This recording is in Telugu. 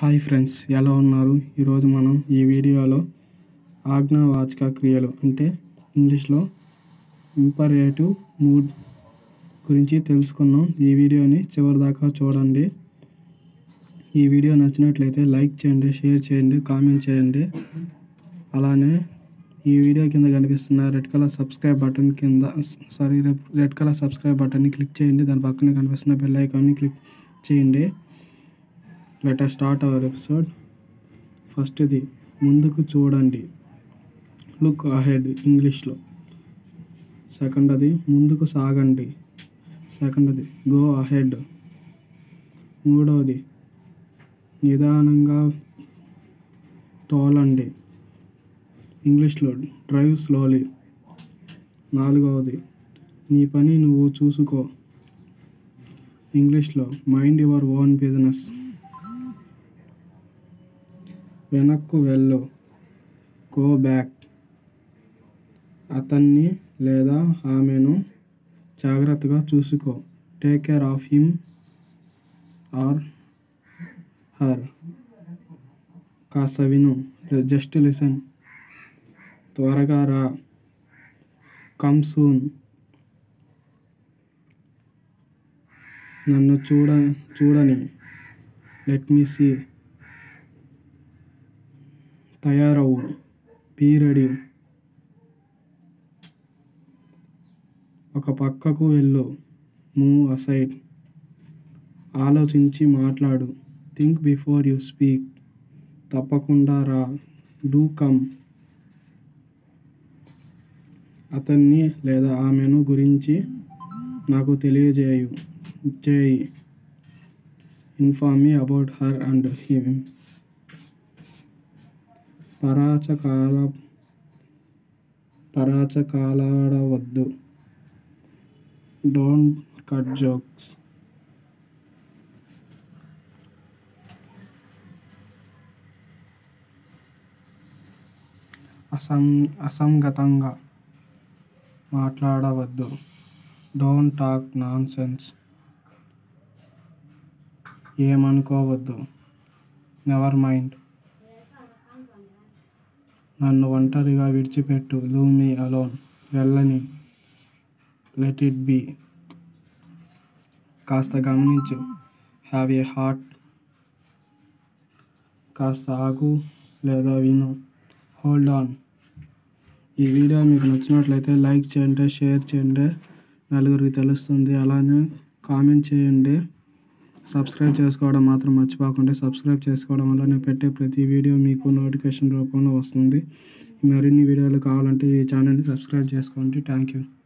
హాయ్ ఫ్రెండ్స్ ఎలా ఉన్నారు ఈరోజు మనం ఈ వీడియోలో ఆజ్ఞావాచక క్రియలు అంటే ఇంగ్లీష్లో ఇంపరేటివ్ మూడ్ గురించి తెలుసుకున్నాం ఈ వీడియోని చివరి దాకా చూడండి ఈ వీడియో నచ్చినట్లయితే లైక్ చేయండి షేర్ చేయండి కామెంట్ చేయండి అలానే ఈ వీడియో కింద కనిపిస్తున్న రెడ్ కలర్ సబ్స్క్రైబ్ బటన్ కింద సారీ రెడ్ కలర్ సబ్స్క్రైబ్ బటన్ని క్లిక్ చేయండి దాని పక్కన కనిపిస్తున్న బెల్ ఐకాన్ని క్లిక్ చేయండి let us start our episode ఫస్ట్ది ముందుకు చూడండి లుక్ అహెడ్ ఇంగ్లీష్లో సెకండ్ అది ముందుకు సాగండి సెకండ్ అది గో అహెడ్ మూడవది నిదానంగా తోలండి ఇంగ్లీష్లో డ్రైవ్ స్లోలీ నాలుగవది నీ పని నువ్వు చూసుకో ఇంగ్లీష్లో మైండ్ యువర్ ఓన్ బిజినెస్ వెనక్కు వెళ్ళు గో బ్యాక్ అతన్ని లేదా ఆమెను జాగ్రత్తగా చూసుకో take care of him or her కాస్త విను జస్ట్ లిసన్ త్వరగా రా కమ్ సూన్ నన్ను చూడ చూడని లెట్ మీ సీ తయారవు బీ రెడీ ఒక పక్కకు వెళ్ళు మూవ్ అసైడ్ ఆలోచించి మాట్లాడు థింక్ బిఫోర్ యు స్పీక్ తప్పకుండా రా డూ కమ్ అతన్ని లేదా ఆమెను గురించి నాకు తెలియజేయు చేయి inform me about her and him పరాచకాల పరాచకాలాడవద్దు డోంట్ కట్ జోక్స్ అసం అసంగతంగా మాట్లాడవద్దు డోంట్ టాక్ నాన్ సెన్స్ ఏమనుకోవద్దు నెవర్ మైండ్ నన్ను ఒంటరిగా విడిచిపెట్టు లూ మీ అలోన్ వెళ్ళని లెట్ ఇట్ బీ కాస్త గమనించు హ్యావ్ ఏ హార్ట్ కాస్త ఆగు లేదా విను హోల్డ్ ఆన్ ఈ వీడియో మీకు నచ్చినట్లయితే లైక్ చేయండి షేర్ చేయండి నలుగురికి తెలుస్తుంది అలానే కామెంట్ చేయండి సబ్స్క్రైబ్ చేసుకోవడం మాత్రం మర్చిపోకండి సబ్స్క్రైబ్ చేసుకోవడం వల్ల నేను పెట్టే ప్రతి వీడియో మీకు నోటిఫికేషన్ రూపంలో వస్తుంది మరిన్ని వీడియోలు కావాలంటే ఈ ఛానల్ని సబ్స్క్రైబ్ చేసుకోండి థ్యాంక్ యూ